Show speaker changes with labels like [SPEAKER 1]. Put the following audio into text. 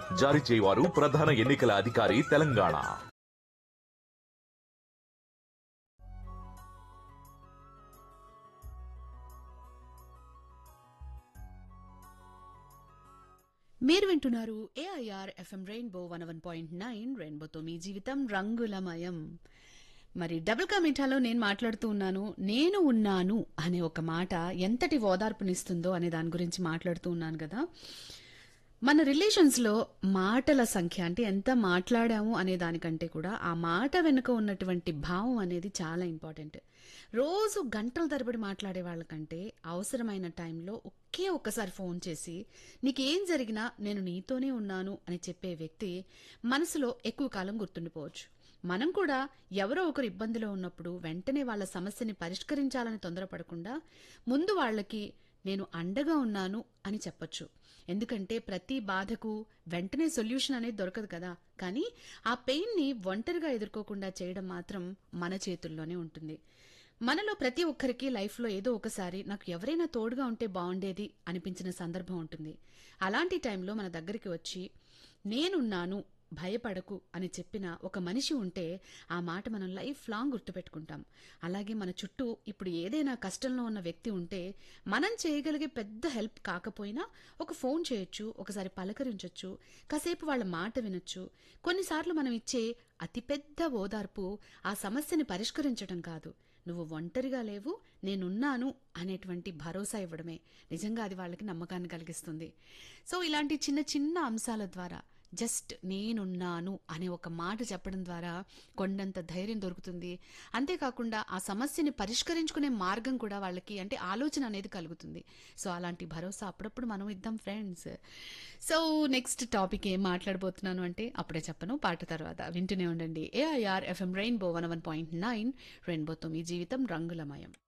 [SPEAKER 1] జారీ చేయవారు ప్రధాన ఎన్నికల అధికారి తెలంగాణ
[SPEAKER 2] మీరు వింటున్నారు AIR FM rainbow one one point nine రెయిన్బోతో మీ జీవితం రంగులమయం మరి డబుల్ కా మిఠాలో నేను మాట్లాడుతూ ఉన్నాను నేను ఉన్నాను అనే ఒక మాట ఎంతటి ఓదార్పునిస్తుందో అనే దాని గురించి మాట్లాడుతూ ఉన్నాను కదా మన రిలేషన్స్లో మాటల సంఖ్య అంటే ఎంత మాట్లాడాము అనే దానికంటే కూడా ఆ మాట వెనుక ఉన్నటువంటి భావం అనేది చాలా ఇంపార్టెంట్ రోజు గంటల తరబడి మాట్లాడే వాళ్ళకంటే అవసరమైన టైంలో ఒకే ఒక్కసారి ఫోన్ చేసి నీకేం జరిగినా నేను నీతోనే ఉన్నాను అని చెప్పే వ్యక్తి మనసులో ఎక్కువ కాలం గుర్తుండిపోవచ్చు మనం కూడా ఎవరో ఒకరు ఇబ్బందిలో ఉన్నప్పుడు వెంటనే వాళ్ళ సమస్యని పరిష్కరించాలని తొందరపడకుండా ముందు వాళ్ళకి నేను అండగా ఉన్నాను అని చెప్పొచ్చు ఎందుకంటే ప్రతి బాధకు వెంటనే సొల్యూషన్ అనేది దొరకదు కదా కానీ ఆ పెయిన్ని ఒంటరిగా ఎదుర్కోకుండా చేయడం మాత్రం మన చేతుల్లోనే ఉంటుంది మనలో ప్రతి ఒక్కరికి లైఫ్లో ఏదో ఒకసారి నాకు ఎవరైనా తోడుగా ఉంటే బాగుండేది అనిపించిన సందర్భం ఉంటుంది అలాంటి టైంలో మన దగ్గరికి వచ్చి నేనున్నాను భయపడకు అని చెప్పిన ఒక మనిషి ఉంటే ఆ మాట మనం లైఫ్ లాంగ్ గుర్తుపెట్టుకుంటాం అలాగే మన చుట్టూ ఇప్పుడు ఏదైనా కష్టంలో ఉన్న వ్యక్తి ఉంటే మనం చేయగలిగే పెద్ద హెల్ప్ కాకపోయినా ఒక ఫోన్ చేయొచ్చు ఒకసారి పలకరించొచ్చు కాసేపు వాళ్ళ మాట వినొచ్చు కొన్నిసార్లు మనం ఇచ్చే అతిపెద్ద ఓదార్పు ఆ సమస్యని పరిష్కరించడం కాదు నువ్వు ఒంటరిగా లేవు నేనున్నాను అనేటువంటి భరోసా ఇవ్వడమే నిజంగా అది వాళ్ళకి నమ్మకాన్ని కలిగిస్తుంది సో ఇలాంటి చిన్న చిన్న అంశాల ద్వారా జస్ట్ నేనున్నాను అనే ఒక మాట చెప్పడం ద్వారా కొండంత ధైర్యం దొరుకుతుంది అంతేకాకుండా ఆ సమస్యని పరిష్కరించుకునే మార్గం కూడా వాళ్ళకి అంటే ఆలోచన అనేది కలుగుతుంది సో అలాంటి భరోసా అప్పుడప్పుడు మనం ఇద్దాం ఫ్రెండ్స్ సో నెక్స్ట్ టాపిక్ ఏం మాట్లాడబోతున్నాను అంటే అప్పుడే చెప్పను పాట తర్వాత వింటూనే ఉండండి AIR FM rainbow one one point nine రెయిన్బోతో మీ జీవితం రంగులమయం